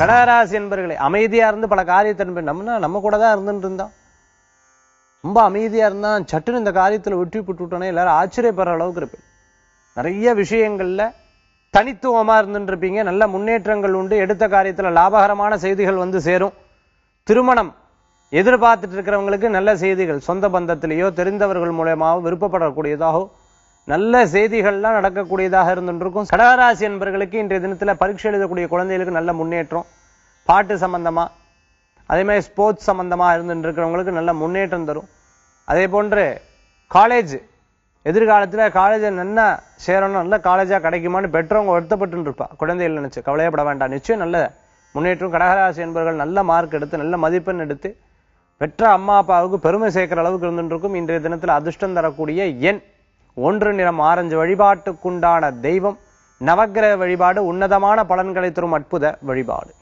கடகராசி என்பர்களே அமைதியா இருந்து பல காரியத்தை நம்ம நம்ம கூட தான் இருந்துட்டு இருந்தோம் ரொம்ப அமைதியா இருந்தான் சட்டுன்னு இந்த காரியத்துல வெற்றி விட்டுட்டோன்னே எல்லாரும் ஆச்சரியப்படுற அளவுக்கு இருப்பேன் நிறைய விஷயங்கள்ல தனித்துவமா இருந்துட்டு இருப்பீங்க நல்ல முன்னேற்றங்கள் உண்டு எடுத்த காரியத்துல லாபகரமான செய்திகள் வந்து சேரும் திருமணம் எதிர்பார்த்துட்டு இருக்கிறவங்களுக்கு நல்ல செய்திகள் சொந்த பந்தத்திலேயோ தெரிந்தவர்கள் மூலயமாவோ விருப்பப்படக்கூடியதாகவோ நல்ல செய்திகள்லாம் நடக்கக்கூடியதாக இருந்துட்டு இருக்கும் கடகராசி என்பவர்களுக்கு இன்றைய தினத்துல பரீட்சை எழுதக்கூடிய குழந்தைகளுக்கு நல்ல முன்னேற்றம் பாட்டு சம்பந்தமா அதே மாதிரி ஸ்போர்ட்ஸ் சம்பந்தமா இருந்துட்டு இருக்கிறவங்களுக்கு நல்ல முன்னேற்றம் தரும் அதே போன்று காலேஜ் எதிர்காலத்துல காலேஜ் நல்லா சேரணும் நல்ல காலேஜா கிடைக்குமான்னு பெற்றவங்க வருத்தப்பட்டு இருப்பா குழந்தைகள் நினைச்சு கவலையப்பட வேண்டாம் நிச்சயம் நல்ல முன்னேற்றம் கடகராசி என்பவர்கள் நல்ல மார்க் எடுத்து நல்ல மதிப்பெண் எடுத்து பெற்ற அம்மா அப்பாவுக்கு பெருமை சேர்க்கிற அளவுக்கு இருந்துட்டு இருக்கும் இன்றைய தினத்துல அதிர்ஷ்டம் தரக்கூடிய எண் ஒன்று நிறம் ஆரஞ்சு வழிபாட்டுக்குண்டான தெய்வம் நவக்கிரக வழிபாடு உன்னதமான பலன்களை தரும் அற்புத வழிபாடு